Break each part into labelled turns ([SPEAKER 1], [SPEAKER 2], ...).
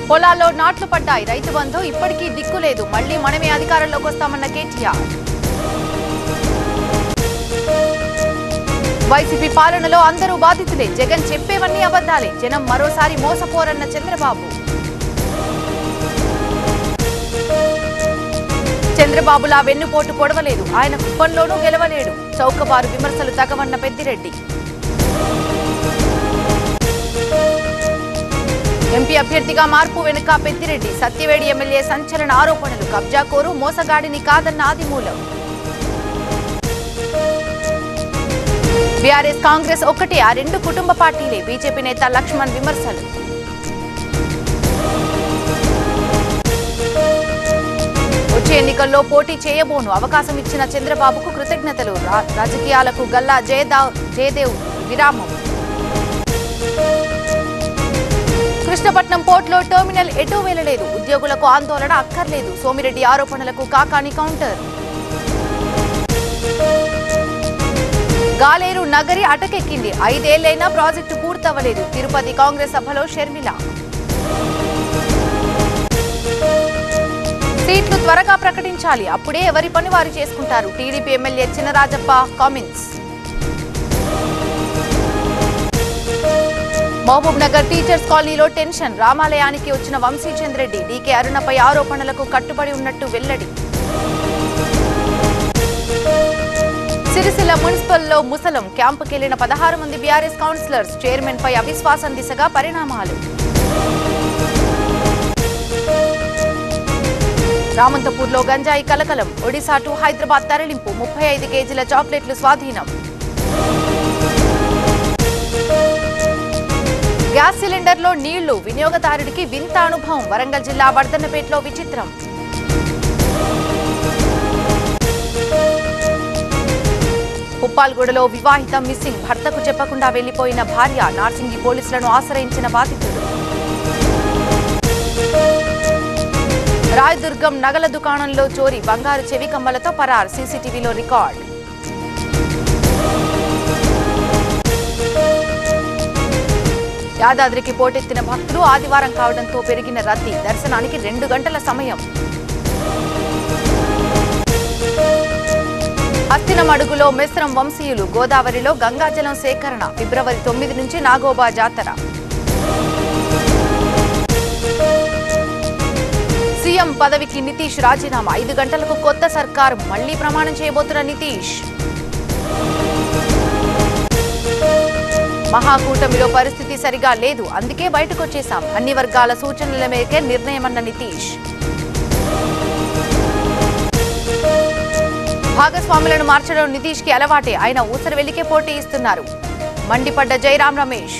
[SPEAKER 1] పొలాల్లో నాట్లు పడ్డాయి రైతు బంధు ఇప్పటికీ దిక్కు లేదు మళ్లీ మనమే అధికారంలోకి వస్తామన్న కేటీఆర్ వైసీపీ పాలనలో అందరూ బాధితులే జగన్ చెప్పేవన్నీ అబద్ధాలే జనం మరోసారి మోసపోరన్న చంద్రబాబు చంద్రబాబులా వెన్నుపోటు పొడవలేదు ఆయన కుప్పంలోనూ గెలవలేడు చౌకబారు విమర్శలు తగవన్న పెద్దిరెడ్డి ఎంపీ అభ్యర్థిగా మార్పు వెనుక పెద్దిరెడ్డి సత్యవేడి ఎమ్మెల్యే సంచలన ఆరోపణలు కబ్జాకోరు మోసగాడిని కాదన్న ఆదిమూలం బీఆర్ఎస్ కాంగ్రెస్ ఒక్కటే ఆ రెండు కుటుంబ పార్టీలే బీజేపీ నేత లక్ష్మణ్ విమర్శలు వచ్చే ఎన్నికల్లో పోటీ చేయబోను అవకాశం ఇచ్చిన చంద్రబాబుకు కృతజ్ఞతలు రా- రాజకీయాలకు గల్లా జయదా జయదేవ్ విరామం కృష్ణపట్నం పోర్టులో టెర్మినల్ ఎటూ వెళ్లలేదు ఉద్యోగులకు ఆందోళన అక్కర్లేదు సోమిరెడ్డి ఆరోపణలకు కాకాని కౌంటర్ గాలేరు నగరి అటకెక్కింది ఐదేళ్లైనా ప్రాజెక్టు పూర్తవ్వలేదు తిరుపతి కాంగ్రెస్ సభలో షర్మిల సీట్లు త్వరగా ప్రకటించాలి అప్పుడే ఎవరి పని వారు చేసుకుంటారు TDP MLA Chinarajappa comments Mahabub Nagar teachers కాలనీలో టెన్షన్ రామాలయానికి వచ్చిన వంశీచంద్ రెడ్డి డీకే అరుణపై ఆరోపణలకు కట్టుబడి ఉన్నట్టు వెల్లడి సిరిసిల్ల మున్సిపల్లో ముసలం క్యాంపుకెళ్లిన పదహారు మంది బీఆర్ఎస్ కౌన్సిలర్స్ చైర్మన్ పై అవిశ్వాసం దిశగా పరిణామాలు రామంతపూర్లో గంజాయి కలకలం ఒడిశా టు హైదరాబాద్ తరలింపు ముప్పై ఐదు కేజీల చాక్లెట్లు స్వాధీనం గ్యాస్ సిలిండర్లో నీళ్లు వినియోగదారుడికి వింత అనుభవం వరంగల్ జిల్లా వర్ధన్నపేటలో విచిత్రం ఉప్పాల్గూడలో వివాహితం మిస్సింగ్ భర్తకు చెప్పకుండా వెళ్లిపోయిన భార్య నార్సింగి పోలీసులను ఆశ్రయించిన బాధితుడు రాయదుర్గం నగల దుకాణంలో చోరీ బంగారు చెవి కమ్మలతో పరార్ సీసీటీవీలో రికార్డ్ యాదాద్రికి పోటెత్తిన భక్తులు ఆదివారం కావడంతో పెరిగిన రద్దీ దర్శనానికి రెండు గంటల సమయం అస్థినమడుగులో మిశ్రం వంశీయులు గోదావరిలో గంగాజలం సేకరణ ఫిబ్రవరి తొమ్మిది నుంచి నాగోబా జాతర సీఎం పదవికి నితీష్ రాజీనామా ఐదు గంటలకు కొత్త సర్కారు మళ్లీ ప్రమాణం చేయబోతున్న నితీష్ మహాకూటమిలో పరిస్థితి సరిగా లేదు అందుకే బయటకొచ్చేశాం అన్ని వర్గాల సూచనల మేరకే నిర్ణయమన్న నితీష్ భాగస్వాములను మార్చడం నితీష్ కి అలవాటే ఆయన ఊసర వెళ్లికే పోటీ ఇస్తున్నారు మండిపడ్డ జైరాం రమేష్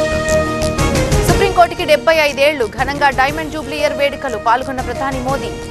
[SPEAKER 1] సుప్రీంకోర్టుకి డెబ్బై ఐదేళ్లు ఘనంగా డైమండ్ జూబ్లీ ఇయర్ వేడుకలు పాల్గొన్న ప్రధాని మోదీ